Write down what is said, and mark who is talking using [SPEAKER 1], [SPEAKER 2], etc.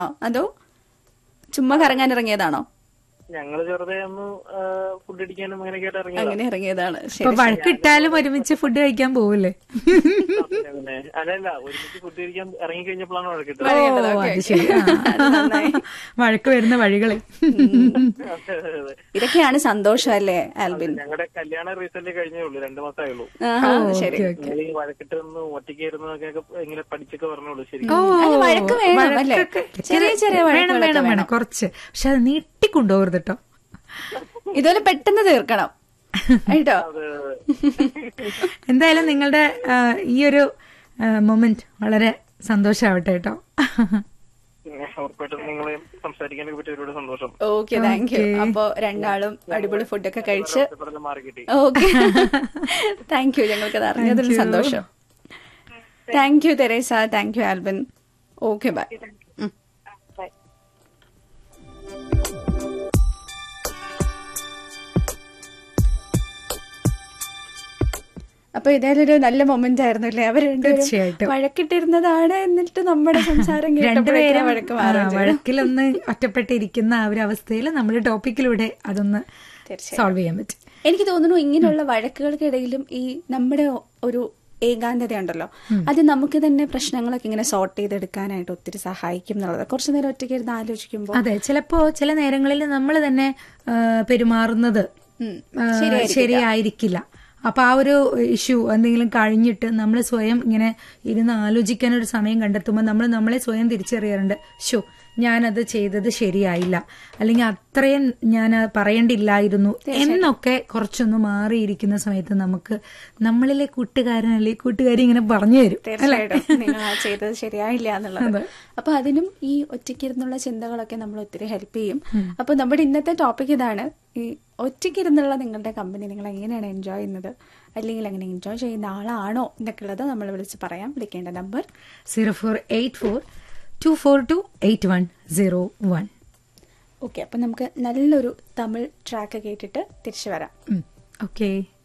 [SPEAKER 1] അതോ ചുമ്മാ കറങ്ങാൻ ഇറങ്ങിയതാണോ
[SPEAKER 2] ഞങ്ങള് ചെറുതെ ഒന്ന് ഫുഡ് അടിക്കാനും അങ്ങനെയൊക്കെ ആയിട്ട് ഇറങ്ങിയതാ
[SPEAKER 1] അങ്ങനെ ഇറങ്ങിയതാണ്
[SPEAKER 3] അപ്പൊ
[SPEAKER 1] ശരി
[SPEAKER 3] വഴക്കിട്ടാലും ഒരുമിച്ച് ഫുഡ് കഴിക്കാൻ പോവില്ലേ
[SPEAKER 2] പിന്നെ പിന്നെ അല്ലല്ല ഒരുമിച്ച് ഫുഡ് കഴിക്കാൻ ഇറങ്ങി കഴിഞ്ഞപ്പോഴാണ് വഴക്കിട്ടത്
[SPEAKER 1] വഴക്കിട്ടത്,
[SPEAKER 3] ഓ,
[SPEAKER 1] ഓക്കേ,
[SPEAKER 3] അത് ശരി ആ.
[SPEAKER 1] അത് നന്നായി.
[SPEAKER 3] വഴക്ക് വരുന്ന വഴികളെ
[SPEAKER 2] അതെ, അതെ, അതെ.
[SPEAKER 1] ഇതൊക്കെയാണ് സന്തോഷം അല്ലേ ആൽബിൻ
[SPEAKER 2] ഞങ്ങളുടെ കല്യാണം റീസെന്റ് കഴിഞ്ഞേ ഉള്ളൂ രണ്ടു മാസമേ ഉള്ളൂ
[SPEAKER 1] ആഹാ, ശരി
[SPEAKER 3] ഓക്കെ ഓക്കെ
[SPEAKER 2] ഞങ്ങൾ ഈ വഴക്കിട്ട് നിന്ന് ഒറ്റയ്ക്ക് ഇരുന്നൊക്കെ ഇങ്ങനെ പഠിച്ചൊക്കെ പറഞ്ഞോളൂ ശരി
[SPEAKER 3] ഓ
[SPEAKER 1] അത് വഴക്ക് വേണം, അല്ലേ?
[SPEAKER 3] വഴക്കൊക്കെ
[SPEAKER 1] ചെറിയ ചെറിയ
[SPEAKER 3] വേണം
[SPEAKER 1] വഴക്കുകളൊക്കെ
[SPEAKER 3] വേണം വേണം
[SPEAKER 1] വേണം.
[SPEAKER 3] കുറച്ച് പക്ഷെ അത് നീട്ടിക്കൊണ്ടുപോകരുത് കേട്ടോ
[SPEAKER 1] ഇതുപോലെ പെട്ടെന്ന് തീർക്കണം കേട്ടോ
[SPEAKER 2] അതെ, അതെ.
[SPEAKER 3] എന്തായാലും നിങ്ങളുടെ ആ, ഈ ഒരു മൊമെന്റ് വളരെ സന്തോഷാവട്ടെ കേട്ടോ
[SPEAKER 2] പിന്നെ ഉറപ്പായിട്ടും നിങ്ങളെ സംസാരിക്കാനൊക്കെ പറ്റിയ ഒരുപാട് സന്തോഷം
[SPEAKER 1] ഓക്കെ താങ്ക് യു അപ്പൊ രണ്ടാളും അടിപൊളി ഫുഡൊക്കെ കഴിച്ച്
[SPEAKER 2] പറഞ്ഞ് മാറി കിട്ടി
[SPEAKER 1] ഓക്കെ താങ്ക് യു ഞങ്ങൾക്ക് അത് അറിഞ്ഞതിൽ സന്തോഷം thank you Theresa thank you Albin okay bye അപ്പൊ ഇതായാലും ഒരു നല്ല മൊമെന്റ് ആയിരുന്നു അല്ലേ അവർ
[SPEAKER 3] തീർച്ചയായിട്ടും.
[SPEAKER 1] വഴക്കിട്ടിരുന്നതാണ് എന്നിട്ട് നമ്മുടെ സംസാരം കേട്ടപ്പോഴേക്കും
[SPEAKER 3] രണ്ടുപേരും
[SPEAKER 1] വഴക്ക്
[SPEAKER 3] ആ,
[SPEAKER 1] മാറും ചെയ്തു.
[SPEAKER 3] വഴക്കിലൊന്ന് ഒറ്റപ്പെട്ടിരിക്കുന്ന ആ ഒരു അവസ്ഥയിൽ നമ്മുടെ ടോപ്പിക്കിലൂടെ അതൊന്ന്
[SPEAKER 1] തീർച്ചയായും.
[SPEAKER 3] സോൾവ് ചെയ്യാൻ പറ്റും
[SPEAKER 1] എനിക്ക് തോന്നുന്നു ഇങ്ങനെയുള്ള വഴക്കുകൾക്കിടയിലും ഈ നമ്മുടെ ഒരു ഏകാന്തത ഉണ്ടല്ലോ അത് നമുക്ക് തന്നെ പ്രശ്നങ്ങളൊക്കെ ഇങ്ങനെ സോർട്ട് ചെയ്തെടുക്കാനായിട്ട് ഒത്തിരി സഹായിക്കും എന്നുള്ളത് കുറച്ചു നേരം ഒറ്റയ്ക്ക് ഇരുന്ന് ആലോചിക്കുമ്പോൾ
[SPEAKER 3] അതെ ചിലപ്പോ ചില നേരങ്ങളിൽ നമ്മൾ തന്നെ ആ, പെരുമാറുന്നത്
[SPEAKER 1] ഉം,
[SPEAKER 3] ആ, ശരിയായിരിക്കില്ല അപ്പൊ ആ ഒരു ഇഷ്യൂ എന്തെങ്കിലും കഴിഞ്ഞിട്ട് നമ്മൾ സ്വയം ഇങ്ങനെ ഇരുന്ന് ആലോചിക്കാൻ ഒരു സമയം കണ്ടെത്തുമ്പോൾ നമ്മൾ നമ്മളെ സ്വയം തിരിച്ചറിയാറുണ്ട് ഷോ ഞാനത് ചെയ്തത് ശരിയായില്ല അല്ലെങ്കിൽ അത്രയും ഞാൻ പറയേണ്ടില്ലായിരുന്നു എന്നൊക്കെ കുറച്ചൊന്ന് മാറിയിരിക്കുന്ന സമയത്ത് നമുക്ക് നമ്മളിലെ കൂട്ടുകാരൻ അല്ലെങ്കിൽ കൂട്ടുകാരി ഇങ്ങനെ പറഞ്ഞു തരും
[SPEAKER 1] തീർച്ചയായിട്ടും നിങ്ങൾ ആ ചെയ്തത് ശരിയായില്ല എന്നുള്ളത് അപ്പൊ അതിനും ഈ ഒറ്റയ്ക്കിരുന്നുള്ള ചിന്തകളൊക്കെ നമ്മൾ ഒത്തിരി ഹെൽപ്പ് ചെയ്യും അപ്പൊ നമ്മുടെ ഇന്നത്തെ ടോപ്പിക് ഇതാണ് ഈ ഒറ്റയ്ക്കിരുന്നുള്ള നിങ്ങളുടെ കമ്പനി നിങ്ങൾ എങ്ങനെയാണ് എൻജോയ് ചെയ്യുന്നത് അല്ലെങ്കിൽ അങ്ങനെ എൻജോയ് ചെയ്യുന്ന ആളാണോ എന്നൊക്കെ ഉള്ളത് നമ്മൾ വിളിച്ച് പറയാം വിളിക്കേണ്ട number
[SPEAKER 3] zero four eight four two four two eight one zero one
[SPEAKER 1] okay അപ്പൊ നമുക്ക് നല്ലൊരു തമിഴ് ട്രാക്ക് കേട്ടിട്ട് തിരിച്ചു വരാം
[SPEAKER 3] ഓക്കെ